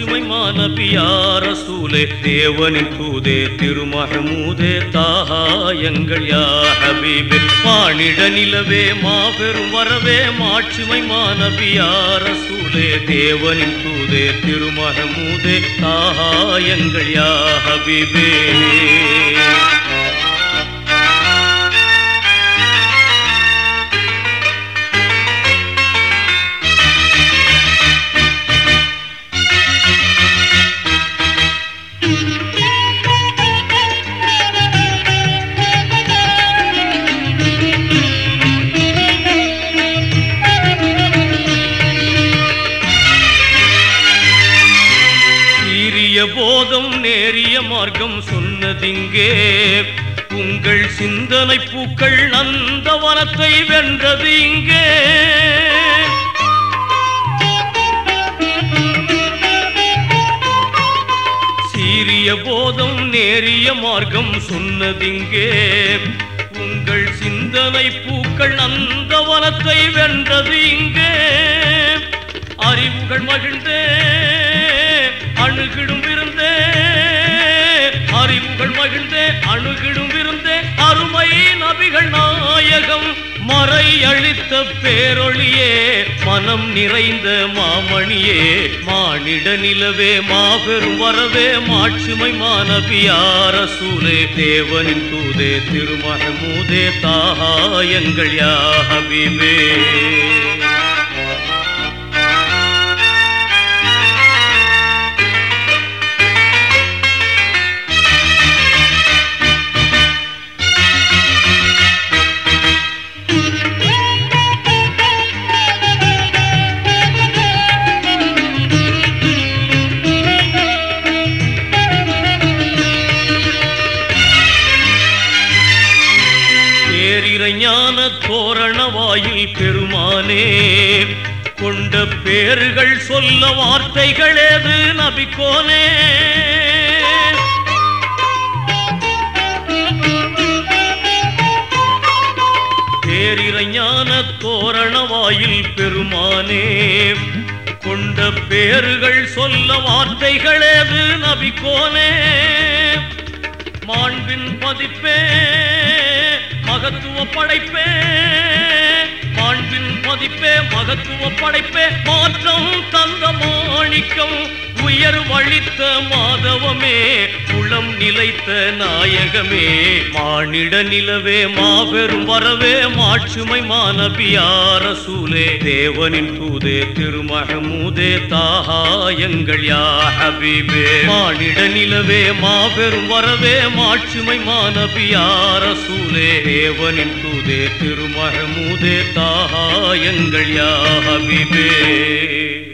மாட்சிமை மாநபியார சூலே தேவனின் தூதே திருமகமூதே தாஹா எங்கள் யா ஹபீபே மானிட நிலவே மாபெரும் வரவே மாட்சிமை மாநபியார சூலே தேவனின் தூதே திருமகமூதே தாஹா எங்கள் யா ஹபீபே சீரிய போதம் நேரிய மார்க்கம் சொன்னதிங்கே உங்கள் சிந்தனை பூக்கள் அந்த வனத்தை வென்றது இங்கே சீரிய போதம் நேரிய மார்க்கம் சொன்னதிங்கே உங்கள் சிந்தனை பூக்கள் அந்த வனத்தை வென்றது இங்கே அறிவுகள் மகிழ்ந்தே அணுகிடும் விருந்தே அறிவுகள் மகிழ்ந்தே அணுகிடும் விருந்தே அருமை நபிகள் நாயகம் மறை அழித்த பேரொளியே மனம் நிறைந்த மாமணியே மானிட நிலவே மாபெரும் வரவே மாட்சிமை மாநபியார சூலே தேவனின் தூதே திருமகமூதே தாஹா எங்கள் யா ஹபீபே பேரிரைஞான தோரண வாயில் பெருமானே கொண்ட பேர்கள் சொல்ல வார்த்தைகள் ஏது நபிக்கோனே பேரிரைஞான தோரண வாயில் பெருமானே கொண்ட பேர்கள் சொல்ல வார்த்தைகள் ஏது நபிக்கோனே மாண்பின் பதிப்பே மகத்துவ படைப்பே மாண்பின் பதிப்பே மகத்துவ படைப்பே மாற்றம் தந்த மாணிக்கம் உயர் வழித்த மாதவமே குளம் நிலைத்த நாயகமே மானிட நிலவே மாபெரும் வரவே மாட்சுமை மாநபியார சூலே தேவனின் தூதே திருமகமூதே தாஹா எங்கள் யா ஹபீபே மானிட நிலவே மாபெரும் வரவே மாட்சுமை மாநபியார சூலே தேவனின் தூதே திருமகமூதே தாஹா எங்கள் யா ஹபீபே